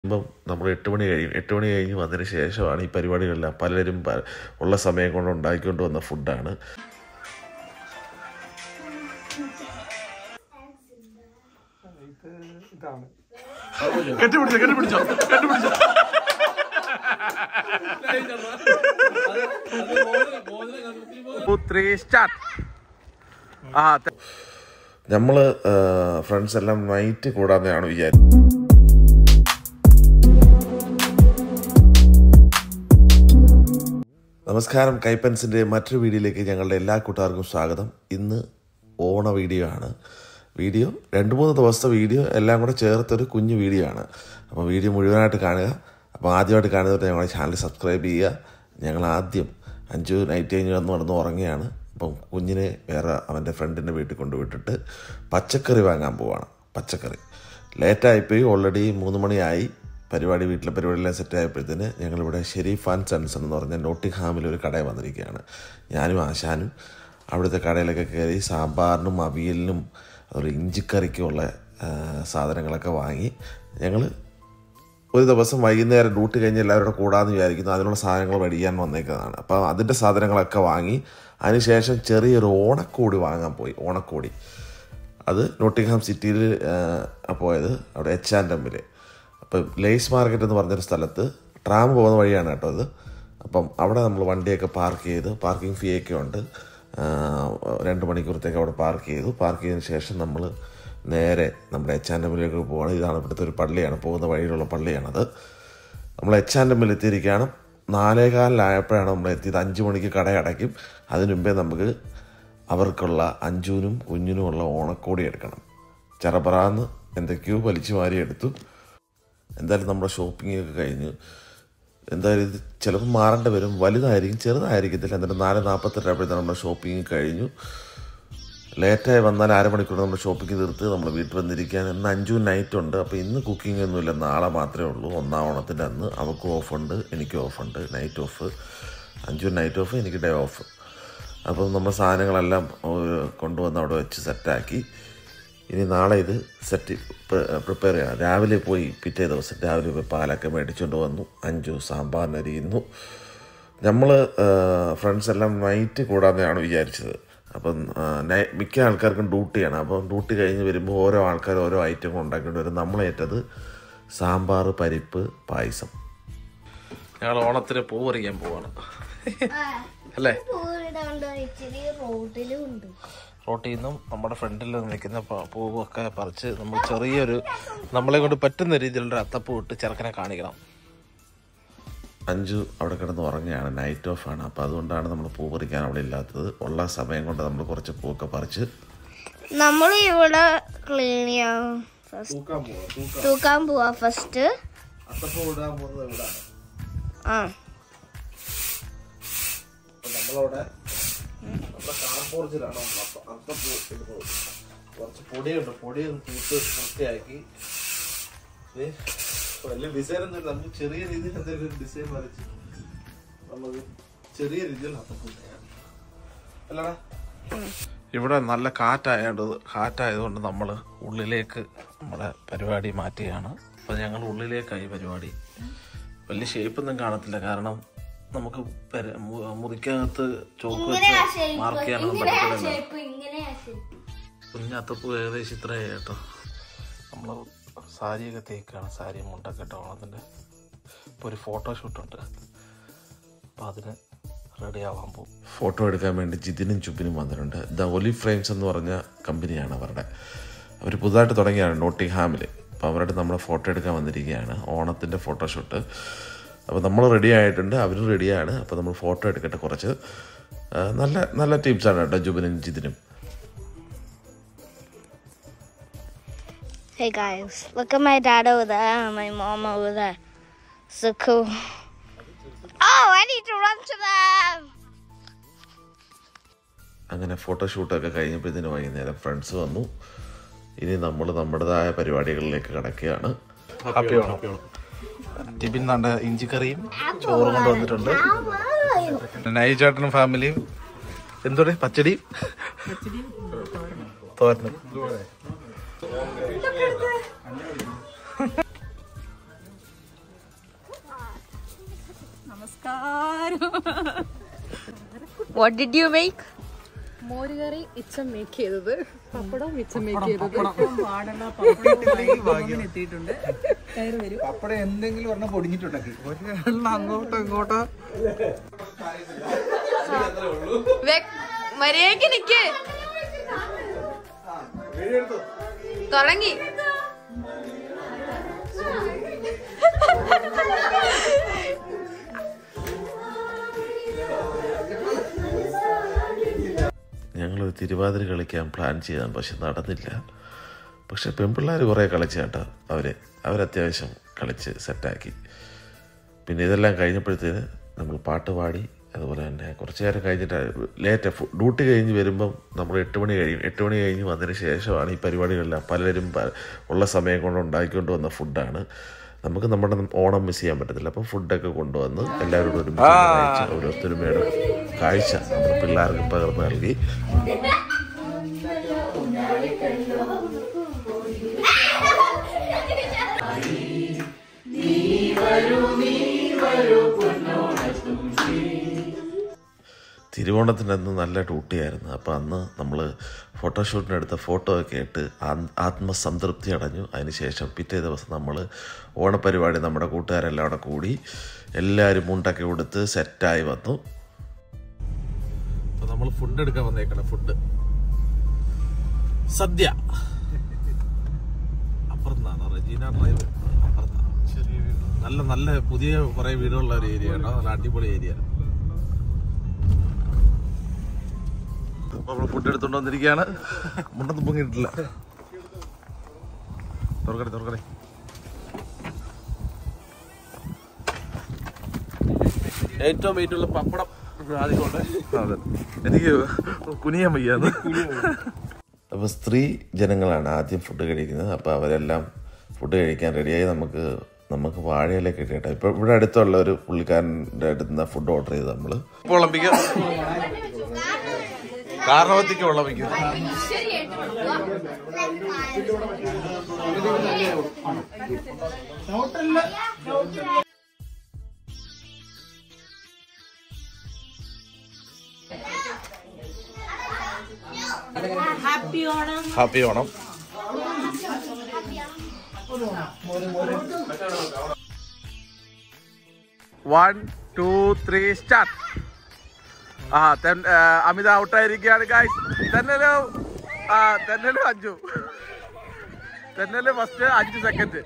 ഇപ്പം നമ്മൾ എട്ട് മണി കഴിയും എട്ട് മണി കഴിഞ്ഞ് വന്നതിന് ശേഷമാണ് ഈ പരിപാടികളെല്ലാം പലരും പ- ഉള്ള സമയം കൊണ്ട് ഉണ്ടാക്കിക്കൊണ്ട് വന്ന ഫുഡാണ് ഇത് ഇതാണ് കെട്ടിപ്പിടിച്ചോ കെട്ടിപ്പിടിച്ചോ കെട്ടിപ്പിടിച്ചോ ത്രീ സ്റ്റാർട്ട് ആ നമ്മൾ ഫ്രണ്ട്സ് എല്ലാം നൈറ്റ് കൂടാതെയാണ് വിചാരിച്ചത് നമസ്കാരം കൈപ്പൻസിൻ്റെ മറ്റൊരു വീഡിയോയിലേക്ക് ഞങ്ങളുടെ എല്ലാ കൂട്ടുകാർക്കും സ്വാഗതം ഇന്ന് ഓണ വീഡിയോ ആണ് വീഡിയോ രണ്ട് മൂന്ന് ദിവസത്തെ വീഡിയോ എല്ലാം കൂടെ ചേർത്തൊരു കുഞ്ഞു വീഡിയോ ആണ് അപ്പോൾ വീഡിയോ മുഴുവനായിട്ട് കാണുക അപ്പോൾ ആദ്യമായിട്ട് കാണുന്നവർ ഞങ്ങളുടെ ചാനൽ സബ്സ്ക്രൈബ് ചെയ്യുക ഞങ്ങൾ ആദ്യം അഞ്ചു നൈറ്റ് കഴിഞ്ഞ് വന്ന് നടന്ന് ഉറങ്ങിയാണ് അപ്പം കുഞ്ഞിനെ വേറെ അവൻ്റെ ഫ്രണ്ടിൻ്റെ വീട്ടിൽ കൊണ്ടുവിട്ടിട്ട് പച്ചക്കറി വാങ്ങാൻ പോവാണ് പച്ചക്കറി ലേറ്റായിപ്പോയി ഓൾറെഡി മൂന്ന് മണിയായി പരിപാടി വീട്ടിലെ പരിപാടിയെല്ലാം സെറ്റ് ആയപ്പോഴത്തേന് ഞങ്ങളിവിടെ ഷെരീഫ് ആൻഡ് സൺസ് എന്ന് പറഞ്ഞ നോട്ടിംഗ്ഹാമിൽ ഒരു കടയിൽ വന്നിരിക്കുകയാണ് ഞാനും ആശാനും അവിടുത്തെ കടയിലൊക്കെ കയറി സാമ്പാറിനും അവിയലിനും അതുപോലെ ഇഞ്ചിക്കറിക്കുമുള്ള ആ, സാധനങ്ങളൊക്കെ വാങ്ങി ഞങ്ങൾ ഒരു ദിവസം വൈകുന്നേരം ഡ്യൂട്ടി കഴിഞ്ഞ് എല്ലാവരും കൂടെ കൂടാമെന്ന് വിചാരിക്കുന്നു അതിനുള്ള സാധനങ്ങൾ മേടിക്കാൻ വന്നേക്കുന്നതാണ് അപ്പോൾ അതിൻ്റെ സാധനങ്ങളൊക്കെ വാങ്ങി അതിനുശേഷം ചെറിയൊരു ഓണക്കോടി വാങ്ങാൻ പോയി ഓണക്കോടി അത് നോട്ടിംഗ്ഹാം സിറ്റിയിൽ പോയത് അവിടെ എച്ച് ആൻഡ് എമ്മിൽ അപ്പം ലേസ് മാർക്കറ്റ് എന്ന് പറഞ്ഞൊരു സ്ഥലത്ത് ട്രാം പോകുന്ന വഴിയാണ് കേട്ടോ അത് അപ്പം അവിടെ നമ്മൾ വണ്ടിയൊക്കെ പാർക്ക് ചെയ്ത് പാർക്കിംഗ് ഫീ ഒക്കെ ഉണ്ട് ആ, രണ്ട് മണിക്കൂറത്തേക്ക് അവിടെ പാർക്ക് ചെയ്തു പാർക്ക് ചെയ്തതിന് ശേഷം നമ്മൾ നേരെ നമ്മുടെ എച്ച് ആൻഡ് എമ്മിലേക്ക് പോവാണ് ഇതാണ് ഇവിടുത്തെ ഒരു പള്ളിയാണ് പോകുന്ന വഴിയിലുള്ള പള്ളിയാണത് നമ്മൾ എച്ച് ആൻഡ് എമ്മിൽ എത്തിയിരിക്കുകയാണ് നാലേകാലിലായപ്പോഴാണ് നമ്മൾ എത്തിയത് അഞ്ച് മണിക്ക് കട അടയ്ക്കും അതിനു മുമ്പേ നമുക്ക് അവർക്കുള്ള അഞ്ചുവിനും കുഞ്ഞിനുമുള്ള ഓണക്കോടി എടുക്കണം ചെറപറാന്ന് എന്തൊക്കെയോ വലിച്ചു വാരി എടുത്തു എന്തായാലും നമ്മുടെ ഷോപ്പിംഗ് ഒക്കെ കഴിഞ്ഞു എന്തായാലും ഇത് ചിലപ്പോൾ മാറേണ്ടി വരും വലുതായിരിക്കും ചെറുതായിരിക്കത്തില്ല എന്നിട്ട് നാല് നാൽപ്പത്തെട്ടായപ്പോഴത്തേന് നമ്മുടെ ഷോപ്പിംഗ് കഴിഞ്ഞു ലേറ്റായി വന്നാൽ അരമണിക്കൂർ നമ്മൾ ഷോപ്പിംഗ് തീർത്ത് നമ്മൾ വീട്ടിൽ വന്നിരിക്കാൻ ഇന്ന് അഞ്ചു നൈറ്റ് ഉണ്ട് അപ്പോൾ ഇന്ന് കുക്കിംഗ് ഒന്നുമില്ല നാളെ മാത്രമേ ഉള്ളൂ ഒന്നാം ഓണത്തിൻ്റെ അന്ന് അവൾക്കും ഓഫുണ്ട് എനിക്കും ഓഫുണ്ട് നൈറ്റ് ഓഫ് അഞ്ചു നൈറ്റ് ഓഫ് എനിക്ക് ഡേ ഓഫ് അപ്പം നമ്മൾ സാധനങ്ങളെല്ലാം ഒരു കൊണ്ടുവന്ന് അവിടെ വെച്ച് സെറ്റാക്കി ഇനി നാളെ ഇത് സെറ്റ് പ്രിപ്പയർ ചെയ്യണം രാവിലെ പോയി പിറ്റേ ദിവസം രാവിലെ പോയി പാലൊക്കെ മേടിച്ചുകൊണ്ട് വന്നു അഞ്ചു സാമ്പാറിനരിയുന്നു നമ്മൾ ഫ്രണ്ട്സ് എല്ലാം നൈറ്റ് കൂടാതെയാണ് വിചാരിച്ചത് അപ്പം ആ, നൈ- മിക്ക ആൾക്കാർക്കും ഡ്യൂട്ടിയാണ് അപ്പം ഡ്യൂട്ടി കഴിഞ്ഞ് വരുമ്പോൾ ഓരോ ആൾക്കാർ ഓരോ ഐറ്റം ഉണ്ടാക്കേണ്ടി വരും നമ്മളേറ്റത് സാമ്പാർ പരിപ്പ് പായസം ഞങ്ങൾ ഓണത്തിന് പൂ പറിക്കാൻ പോവാണ് അല്ലേ പൂരിടാണ്ട് ഇച്ചിരി റോഡിലും ഉണ്ട് റോട്ടിൽ നിന്നും നമ്മുടെ ഫ്രണ്ടിൽ നിൽക്കുന്ന പ- പൂവൊക്കെ പറിച്ച് നമ്മൾ ചെറിയൊരു നമ്മളെ കൊണ്ട് പറ്റുന്ന രീതിയിലുള്ള അത്തപ്പൂ ഇട്ട് ചെറുക്കനെ കാണിക്കണം അഞ്ചു അവിടെ കിടന്ന് ഉറങ്ങുകയാണ് നൈറ്റ് ഓഫ് ആണ് അപ്പോൾ അതുകൊണ്ടാണ് നമ്മൾ പൂ പറിക്കാൻ അവിടെ ഇല്ലാത്തത് ഉള്ള സമയം കൊണ്ട് നമ്മൾ കുറച്ച് പൂവൊക്കെ പറിച്ച് നമ്മൾ ഇവിടെ ക്ലീൻ ചെയ്യാം തൂക്കാൻ പോവാ ഫസ്റ്റ് അത്തപ്പൂ ഇടാൻ പോകുന്നത് ഇവിടെ ആ നമ്മളവിടെ നമ്മുടെ കാർപോർച്ചിലാണ് നമ്മൾ അത്ത- അത്തപ്പൂ ഇടുന്നത് കുറച്ച് പൊടിയുണ്ട് പൊടി ഒന്ന് തൂത്ത് വൃത്തിയാക്കി ദേ, വലിയ ഡിസൈൻ ഒന്നും നമുക്ക് ചെറിയ രീതിയിൽ എന്തെങ്കിലും ഒരു ഡിസൈൻ വരച്ച് നമുക്ക് ചെറിയ രീതിയിൽ അത്തപ്പൂ ചെയ്യാം അല്ലടാ ഇവിടെ നല്ല കാറ്റായതുകൊണ്ട് കാറ്റായതുകൊണ്ട് നമ്മൾ ഉള്ളിലേക്ക് നമ്മുടെ പരിപാടി മാറ്റുകയാണ് അപ്പോൾ ഞങ്ങൾ ഉള്ളിലേക്കായി പരിപാടി വലിയ ഷേപ്പൊന്നും കാണത്തില്ല കാരണം നമുക്ക് പെര- മു- മുറിക്കകത്ത് ചോക്ക് വെച്ച് മാർക്ക് ചെയ്യാനൊന്നും പറ്റത്തില്ലല്ലോ കുഞ്ഞത്തപ്പൂ ഏകദേശം ഇത്രയായി കേട്ടോ നമ്മൾ സാരിയൊക്കെ തേക്കാണ് സാരി മുണ്ടൊക്കെ ഇട്ട ഓണത്തിൻ്റെ ഇപ്പോൾ ഒരു ഫോട്ടോഷൂട്ടുണ്ട് അപ്പോൾ അതിന് റെഡി ആവാൻ പോകും ഫോട്ടോ എടുക്കാൻ വേണ്ടി ജിതിനും ചുബിനും വന്നിട്ടുണ്ട് ദ ഒലി ഫ്രെയിംസ് എന്ന് പറഞ്ഞ കമ്പനിയാണ് അവരുടെ അവർ പുതുതായിട്ട് തുടങ്ങിയാണ് നോട്ടിംഗ്ഹാമിൽ അപ്പോൾ അവരുടെ നമ്മൾ ഫോട്ടോ എടുക്കാൻ വന്നിരിക്കുകയാണ് ഓണത്തിൻ്റെ ഫോട്ടോഷൂട്ട് അപ്പോൾ നമ്മൾ റെഡി ആയിട്ടുണ്ട് അവരും റെഡിയാണ് അപ്പോൾ നമ്മൾ ഫോട്ടോ എടുക്കട്ടെ കുറച്ച് ആ, നല്ല നല്ല ടീംസാണ് കേട്ടോ ജുബിനും ജിതിനും Hey guys, look at my dad over there and my mom over there. So cool. Oh, I need to run to them. അങ്ങനെ ഫോട്ടോഷൂട്ടൊക്കെ കഴിഞ്ഞപ്പോഴത്തേന് വൈകുന്നേരം ഫ്രണ്ട്സ് വന്നു ഇനി നമ്മൾ നമ്മുടേതായ പരിപാടികളിലേക്ക് കിടക്കുകയാണ് ഹാപ്പി ഓണം ടിബിൻ നാണ്ട ഇഞ്ചിക്കറിയും ചോറും കൊണ്ട് വന്നിട്ടുണ്ട് നൈചേട്ടനും ഫാമിലിയും എന്തോടെ പച്ചടിയും തോരനും നമസ്കാരം What did you make? മോരുകറി ഇച്ചം മേക്ക് ചെയ്തത് പപ്പടവും ഇച്ചം മേക്ക് ചെയ്തത് എത്തിയിട്ടുണ്ട് കയറി വരും പപ്പടം എന്തെങ്കിലും ഒരെണ്ണം പൊടിഞ്ഞിട്ടുണ്ടെങ്കിൽ ഒരെണ്ണം അങ്ങോട്ടോ ഇങ്ങോട്ടോ മര്യാദക്ക് നിക്ക് തുടങ്ങി ഞങ്ങൾ തിരുവാതിര കളിക്കാൻ പ്ലാൻ ചെയ്താണ് പക്ഷെ നടന്നില്ല പക്ഷെ പെൺപിള്ളേർ കുറേ കളിച്ച് കേട്ടോ അവർ അവരത്യാവശ്യം കളിച്ച് സെറ്റാക്കി പിന്നെ ഇതെല്ലാം കഴിഞ്ഞപ്പോഴത്തേന് നമ്മൾ പാട്ട് പാടി അതുപോലെ തന്നെ കുറച്ച് നേരം കഴിഞ്ഞിട്ട് ലേറ്റ് ഡ്യൂട്ടി കഴിഞ്ഞ് വരുമ്പം നമ്മൾ എട്ട് മണി കഴിയും എട്ട് മണി കഴിഞ്ഞ് വന്നതിന് ശേഷമാണ് ഈ പരിപാടികളെല്ലാം പലരും പ- ഉള്ള സമയം കൊണ്ട് ഉണ്ടാക്കിക്കൊണ്ട് വന്ന ഫുഡാണ് നമുക്ക് നമ്മുടെ ഓണം മിസ് ചെയ്യാൻ പറ്റത്തില്ല അപ്പം ഫുഡൊക്കെ കൊണ്ടുവന്ന് എല്ലാവരോടും ഒരുമിച്ച് കഴിച്ച് ഓരോരുത്തരുമയുടെ കാഴ്ച നമ്മുടെ പിള്ളേർക്ക് പകർന്ന് നൽകി തിരുവോണത്തിൻ്റെ അന്ന് നല്ല ഡ്യൂട്ടിയായിരുന്നു അപ്പോൾ അന്ന് നമ്മൾ ഫോട്ടോഷൂട്ടിനെടുത്ത ഫോട്ടോ ഒക്കെ ഇട്ട് ആ- ആത്മസംതൃപ്തി അടഞ്ഞു അതിനുശേഷം പിറ്റേ ദിവസം നമ്മൾ ഓണപ്പരിപാടി നമ്മുടെ കൂട്ടുകാരെല്ലാം അവിടെ കൂടി എല്ലാവരും മുണ്ടൊക്കെ കൊടുത്ത് സെറ്റായി വന്നു അപ്പോൾ നമ്മൾ ഫുഡ് എടുക്കാൻ വന്നേക്കണം ഫുഡ് സദ്യ അപ്പുറത്താണ് റജീന ഡ്രൈവ് അപ്പുറത്താണ് ചെറിയ വീട് നല്ല നല്ല പുതിയ കുറേ വീടുള്ള ഒരു ഏരിയ ആണ് നല്ല അടിപൊളി ഏരിയ നമ്മൾ ഫുഡ് എടുത്തോണ്ട് വന്നിരിക്കുകയാണ് മുണ്ടൊന്നും പൊങ്ങിയിട്ടില്ല തുറക്കട്ടെ തുറക്കട്ടെ ഏറ്റവും വെയിറ്റുള്ള പപ്പടം ആദ്യം അതെ എനിക്ക് കുനിയാൻ വയ്യാന്ന് അപ്പോൾ സ്ത്രീ ജനങ്ങളാണ് ആദ്യം ഫുഡ് കഴിക്കുന്നത് അപ്പോൾ അവരെല്ലാം ഫുഡ് കഴിക്കാൻ റെഡിയായി നമുക്ക് നമുക്ക് വാഴയിലേക്ക് കിട്ടിയിട്ടെ ഇപ്പോൾ ഇവിടെ അടുത്തുള്ള ഒരു പുള്ളിക്കാരൻ്റെ അടുത്ത് നിന്ന് ഫുഡ് ഓർഡർ ചെയ്ത് നമ്മൾ വിളമ്പിക്കാം കാരണവത്തിക്ക് വിളമ്പിക്കും happy Onam one two three start ആ തെൻ- ആ, അമിത ഔട്ടായിരിക്കുകയാണ് ഗായ്സ് തെന്നല് ആ തെന്നല് അഞ്ചു തെന്നല് ഫസ്റ്റ് അഞ്ച് സെക്കൻഡ്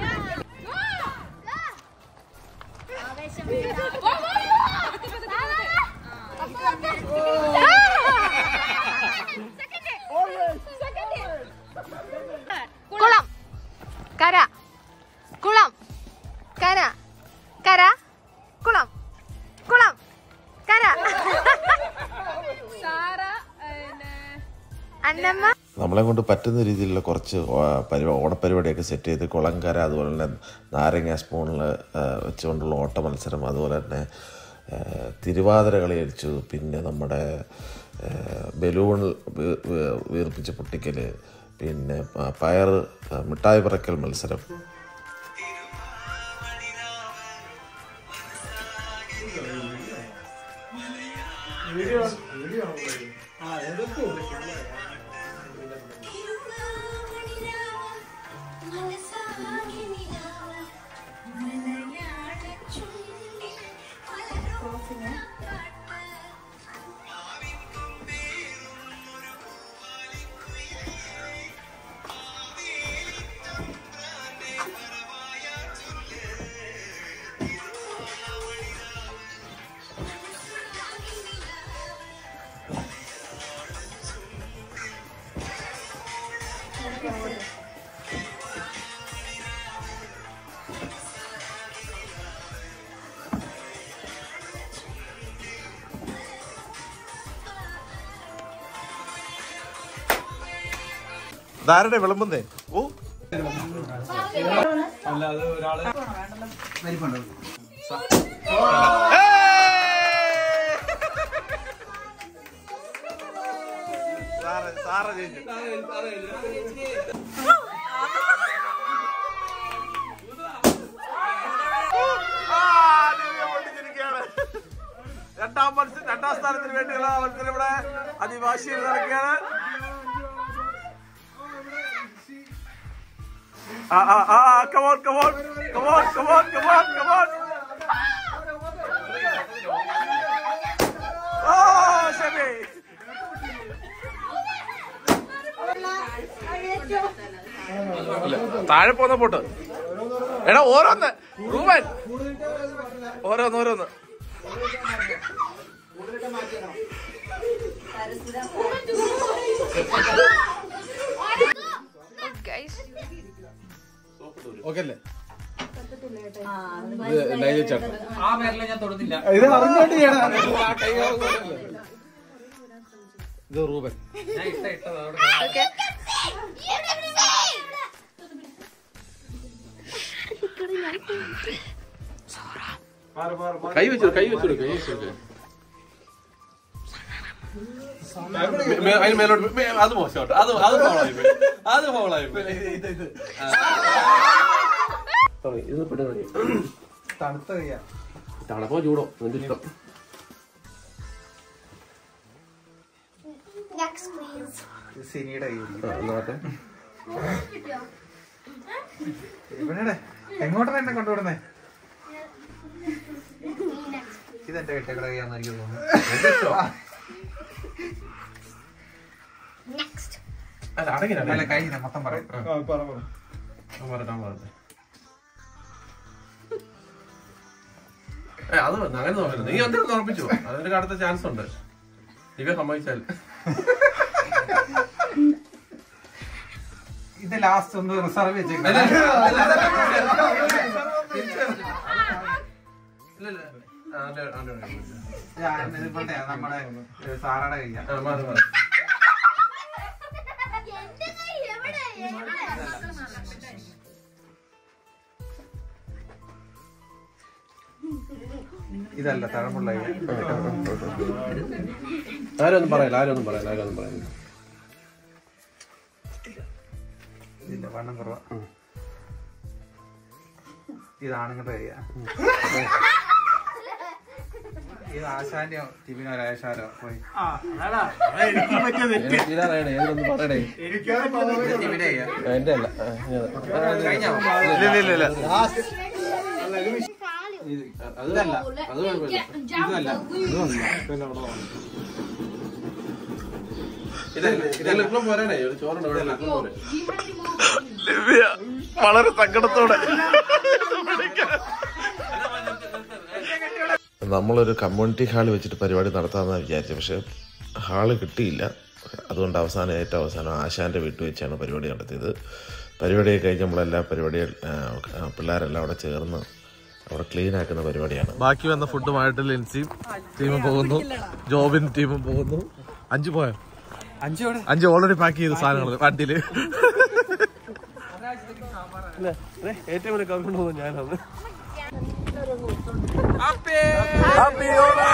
കുളം കര കുളം കര കര കുളം കുളം കര അന്നമ്മ നമ്മളെ കൊണ്ട് പറ്റുന്ന രീതിയിലുള്ള കുറച്ച് ഓ- പരിപാ ഓണപ്പരിപാടിയൊക്കെ സെറ്റ് ചെയ്ത് കുളങ്കര അതുപോലെ തന്നെ നാരങ്ങ സ്പൂണിൽ വെച്ചുകൊണ്ടുള്ള ഓട്ട മത്സരം അതുപോലെ തന്നെ ആ, തിരുവാതിര കളി കളിച്ചു പിന്നെ നമ്മുടെ ആ, ബലൂൺ വീ- വീ- വീർപ്പിച്ച് പൊട്ടിക്കൽ പിന്നെ പ- പയർ ആ, മിഠായി പറക്കൽ മത്സരം ധാരണ വിളമ്പുന്നേ ഓ സാറ് സാറ് ജയിച്ചു ആ, ദിവ്യ പൊട്ടിച്ചിരിക്കുകയാണ്. സ്ഥാനത്തിന് വേണ്ടിയുള്ള മത്സരം ഇവിടെ അതിവാശിയിൽ നടക്കുകയാണ് ആ ആ ആ come on come on come on come on come on come on ഓ ഷമി താഴെ പോന്ന പോട്ട് എടാ ഓരോന്ന് റൂമൻ ഓരോന്ന് ഓരോന്ന് ഓക്കെ അല്ലേ ഇത് അറിഞ്ഞോണ്ട് ചെയ്യണം ഇത് റൂബൻ കൈ വെച്ചു കൈ വെച്ചു കൈ വെച്ചു അതിന് മേലോട്ട് മേ- അത് മോശമാട്ടോ അത് അത് ഫോളായി പോയി. അത് ഫോളായി പോയി. തുടങ്ങി. ഇത് പെട്ടെന്ന് തുടങ്ങി. തണുത്ത കയ്യാ തണുപ്പോ ചൂടോ നിന്റെ ഇഷ്ടം Next, please. ഇത് സിനിയുടെ കൈ ആ, എന്നാ മറ്റേ. ഇവിടെ എങ്ങോട്ടാണ് എന്നെ കൊണ്ടുവിടുന്നേ ഇതെന്റെ കെട്ടക്കട കൈയാന്ന് എനിക്ക് തോന്നുന്നു Next. അല്ല, അടങ്ങിയില്ല, അല്ല അടങ്ങിയില്ല. കൈ മൊത്തം പറയും അവൻ പറയട്ടെ, അവൻ പറയട്ടെ. ഏ, അത് വേണ്ട, അങ്ങനെ നോക്കരുത് നീ എന്തെങ്കിലും ഉറപ്പിച്ചു അതിന്റെ അടുത്ത ചാൻസ് ഉണ്ട് ദിവ്യ സമ്മതിച്ചാൽ ഇത് ലാസ്റ്റ് ഒന്ന് റിസർവ് വെച്ചേക്കാം ഇല്ല, ഇല്ല. ആ, അവന്റെ- അവന്റെ അവിടെ. ഇതിപ്പോട്ടെ നമ്മുടെ സാറയുടെ കയ്യാ ആ, മാറി, മാറി. ഇതല്ല തഴമ്പുള്ള കൈ ആരും ഒന്നും പറയല ആരും ഒന്നും പറയല ആരും ഒന്നും പറയല ഇല്ല വണ്ണം കുറവാ ഇത് ആണുങ്ങളുടെ കയ്യാ ഇത് ആശാന്റെയോ ടിവിനോ രാജേഷാരോ പോയി ഇതാണേ ഏതൊന്നും പറയണേ ഇത് ടിവിന്റെ കയ്യാ എന്റെ അല്ല ആ, ഇങ്ങനെ. കഴിഞ്ഞോ അതല്ല അത് കുഴപ്പമില്ല ഇതല്ല ഇതിൽ ഇപ്പം പോരാണേ ഒരു ചോറുണ്ട് ഇവിടെ ഇപ്പം പോരെ. വളരെ സങ്കടത്തോടെ നമ്മളൊരു കമ്മ്യൂണിറ്റി ഹാൾ വെച്ചിട്ട് പരിപാടി നടത്താമെന്നാണ് വിചാരിച്ചത് പക്ഷെ ഹാള് കിട്ടിയില്ല അതുകൊണ്ട് അവസാനം ഏറ്റവും അവസാനം ആശാന്റെ വീട്ടിൽ വെച്ചാണ് പരിപാടി നടത്തിയത് പരിപാടിയൊക്കെ കഴിഞ്ഞ് നമ്മളെല്ലാ പരിപാടികൾ ആ, പിള്ളേരെല്ലാം അവിടെ ചേർന്ന് അവിടെ ക്ലീൻ ആക്കുന്ന പരിപാടിയാണ് ബാക്കി വന്ന ഫുഡുമായിട്ട് ലിൻസിയും ടീമും പോകുന്നു ജോബിൻ ടീമും പോകുന്നു അഞ്ചു പോയോ അഞ്ചു അവിടെ അഞ്ച് ഓൾറെഡി പാക്ക് ചെയ്ത സാധനങ്ങൾ വണ്ടിയില് ഏറ്റവും കൂടുതൽ കമ്മിട്ട് ഞാനത് ഹാപ്പി ഓണം